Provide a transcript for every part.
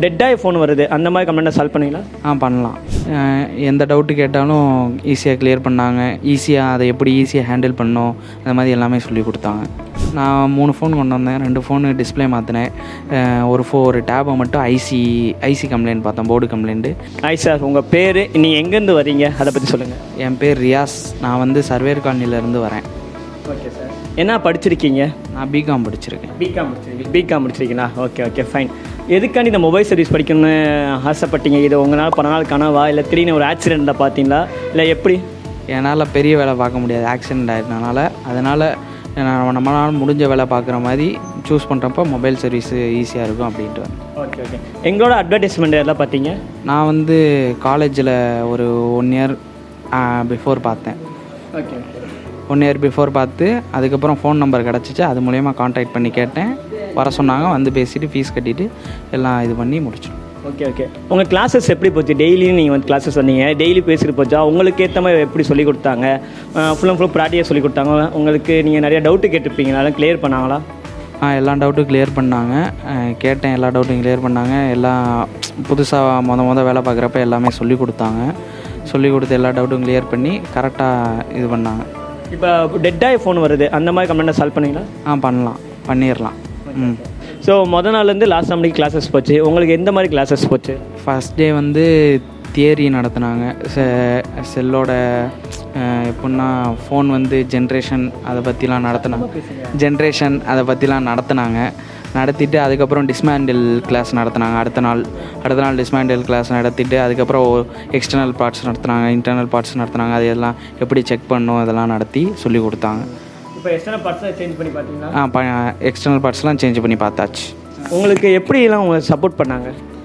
டெட்டாக phone வருது அந்த மாதிரி கம்ப்ளைண்ட்டை சால்வ் பண்ணுவீங்களா ஆ பண்ணலாம் அஹ் எந்த டவுட்டு கேட்டாலும் ஈஸியாக கிளியர் பண்ணாங்க ஈஸியாக அதை எப்படி ஈஸியாக ஹேண்டில் பண்ணணும் அந்த மாதிரி எல்லாமே சொல்லி கொடுத்தாங்க நான் மூணு ஃபோன் கொண்டு வந்தேன் ரெண்டு ஃபோனு டிஸ்ப்ளே மாற்றினேன் ஒரு ஃபோ ஒரு டேபை மட்டும் ஐசி ஐசி கம்ப்ளைண்ட் பார்த்தேன் போர்டு கம்ப்ளைண்ட்டு ஆய் சார் உங்கள் பேர் நீங்கள் எங்கேருந்து வரீங்க அதை பற்றி சொல்லுங்கள் என் பேர் ரியாஸ் நான் வந்து சர்வேர் காலனிலேருந்து வரேன் ஓகே சார் என்ன படிச்சிருக்கீங்க நான் பிகாம் படிச்சிருக்கேன் பிகாம் முடிச்சிருக்கீங்க பிகாம் முடிச்சிருக்கீங்களா ஓகே ஓகே ஃபைன் எதுக்காண்டி இந்த மொபைல் சர்வீஸ் படிக்கணும்னு ஆசைப்பட்டீங்க இது உங்களால் பல நாள் கனவா இல்லை திடீர்னு ஒரு ஆக்சிடெண்ட்டில் பார்த்தீங்களா இல்லை எப்படி என்னால் பெரிய வேலை பார்க்க முடியாது ஆக்சிடெண்ட் ஆயிருந்தனால அதனால் நான் நம்மளால் முடிஞ்ச வேலை பார்க்குற மாதிரி சூஸ் பண்ணுறப்ப மொபைல் சர்வீஸ் ஈஸியாக இருக்கும் அப்படின்ட்டு வந்தேன். ஓகே ஓகே எங்களோட அட்வர்டைஸ்மெண்ட் எல்லாம் பார்த்தீங்க நான் வந்து காலேஜில் ஒரு ஒன் இயர் பிஃபோர் பார்த்தேன் ஓகே ஒன் இயர் பிஃபோர் பார்த்து அதுக்கப்புறம் ஃபோன் நம்பர் கிடச்சிச்சு அது மூலயமா காண்டாக்ட் பண்ணி கேட்டேன் வர சொன்னாங்க வந்து பேசிட்டு ஃபீஸ் கட்டிட்டு எல்லாம் இது பண்ணி முடிச்சிட்டோம் ஓகே ஓகே உங்கள் கிளாஸஸ் எப்படி போச்சு டெய்லியும் நீங்கள் வந்து கிளாஸஸ் வந்தீங்க டெய்லி பேசிட்டு போச்சா உங்களுக்கு ஏற்ற மாதிரி எப்படி சொல்லி கொடுத்தாங்க ஃபுல் அண்ட் ஃபுல் ப்ராக்டியாக சொல்லி கொடுத்தாங்க உங்களுக்கு நீங்கள் நிறைய டவுட்டு கேட்டிருப்பீங்க அதெல்லாம் கிளியர் பண்ணாங்களா ஆ எல்லா டவுட்டும் கிளியர் பண்ணாங்க அஹ் கேட்டேன் எல்லா டவுட்டும் கிளியர் பண்ணாங்க எல்லாம் புதுசாக மொத மொதல் வேலை பார்க்குறப்ப எல்லாமே சொல்லி கொடுத்தாங்க சொல்லி கொடுத்து எல்லா டவுட்டும் கிளியர் பண்ணி கரெக்டாக இது பண்ணாங்க இப்போ டெட்டாக ஃபோன் வருது அந்த மாதிரி கம்ப்ளைண்ட்டை சால்வ் பண்ணீங்களா ஆ பண்ணலாம் பண்ணிடலாம் ம் ஸோ மொதல் நாள்லேருந்து லாஸ்ட் மணிக்கு கிளாஸஸ் போச்சு உங்களுக்கு எந்த மாதிரி கிளாஸஸ் போச்சு ஃபஸ்ட் டே வந்து தியரி நடத்துனாங்க செ செல்லோட அஹ், எப்படின்னா ஃபோன் வந்து ஜென்ரேஷன் அதை பற்றிலாம் நடத்துனாங்க ஜென்ரேஷன் அதை பற்றிலாம் நடத்துனாங்க நடத்திட்டு அதுக்கப்புறம் டிஸ்மேண்டில் கிளாஸ் நடத்துனாங்க அடுத்த நாள் அடுத்த நாள் டிஸ்மேண்டில் கிளாஸ் நடத்திட்டு அதுக்கப்புறம் எக்ஸ்டர்னல் பார்ட்ஸ் நடத்துனாங்க இன்டர்னல் பார்ட்ஸ் நடத்துனாங்க அது எல்லாம் எப்படி செக் பண்ணணும் அதெல்லாம் நடத்தி சொல்லி கொடுத்தாங்க இப்போ எத்தனை பர்சன்ட் சேஞ்ச் பண்ணி பார்த்தீங்களா ஆ ப எக்ஸ்டர்னல் பார்ட்ஸ்லாம் சேஞ்ச் பண்ணி பார்த்தாச்சு உங்களுக்கு எப்படிலாம் உங்களை சப்போர்ட் பண்ணாங்க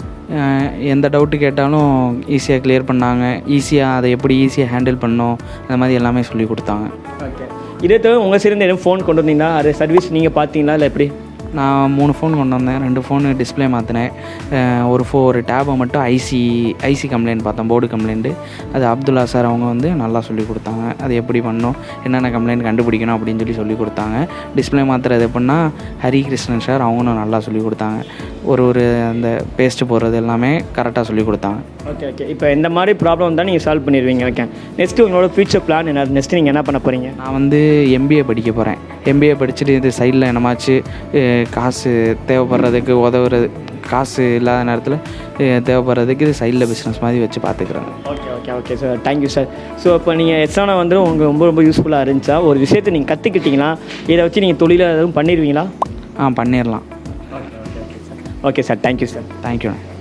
அஹ் எந்த டவுட்டு கேட்டாலும் ஈஸியாக கிளியர் பண்ணாங்க ஈஸியாக அதை எப்படி ஈஸியாக ஹேண்டில் பண்ணணும் அந்த மாதிரி எல்லாமே சொல்லி கொடுத்தாங்க ஓகே இதே தவிர உங்கள் சேர்ந்து எதுவும் ஃபோன் கொண்டு வந்தீங்களா அது சர்வீஸ் நீங்கள் பார்த்தீங்களா இல்லை எப்படி நான் மூணு ஃபோன் கொண்டு வந்தேன் ரெண்டு ஃபோனு டிஸ்ப்ளே மாற்றினேன் ஒரு ஃபோ ஒரு டேபை மட்டும் ஐசி ஐசி கம்ப்ளைண்ட் பார்த்தேன் போர்டு கம்ப்ளைண்ட்டு அது அப்துல்லா சார் அவங்க வந்து நல்லா சொல்லி கொடுத்தாங்க அது எப்படி பண்ணணும் என்னென்ன கம்ப்ளைண்ட் கண்டுபிடிக்கணும் அப்படின்னு சொல்லி சொல்லி கொடுத்தாங்க டிஸ்ப்ளே மாற்றுறது எப்படின்னா ஹரிகிருஷ்ணன் சார் அவங்களும் நல்லா சொல்லி கொடுத்தாங்க ஒரு ஒரு அந்த பேஸ்ட்டு போடுறது எல்லாமே கரெக்டாக சொல்லி கொடுத்தாங்க ஓகே ஓகே இப்போ இந்த மாதிரி ப்ராப்ளம் வந்தால் நீங்கள் சால்வ் பண்ணிடுவீங்க ஓகே நெக்ஸ்ட்டு உங்களோட ஃபியூச்சர் பிளான் என்ன நெக்ஸ்ட்டு நீங்கள் என்ன பண்ண போகிறீங்க நான் வந்து எம்பிஏ படிக்க போகிறேன் எம்பிஏ படிச்சுட்டு இது சைடில் என்னமாச்சு அஹ், காசு தேவைப்படுறதுக்கு உதவுறது காசு இல்லாத நேரத்தில் அஹ், தேவைப்படுறதுக்கு இது சைடில் பிஸ்னஸ் மாதிரி வச்சு பார்த்துக்குறேன் okay okay okay sir thank you sir so இப்போ நீங்கள் எஸ்ஆனா வந்து உங்களுக்கு ரொம்ப ரொம்ப யூஸ்ஃபுல்லாக இருந்துச்சா ஒரு விஷயத்தை நீங்கள் கற்றுக்கிட்டீங்கன்னா இதை வச்சு நீங்கள் தொழிலாக எதுவும் பண்ணிடுவீங்களா ஆ பண்ணிடலாம் ஓகே சார் தேங்க்யூ சார் தேங்க்யூண்ணே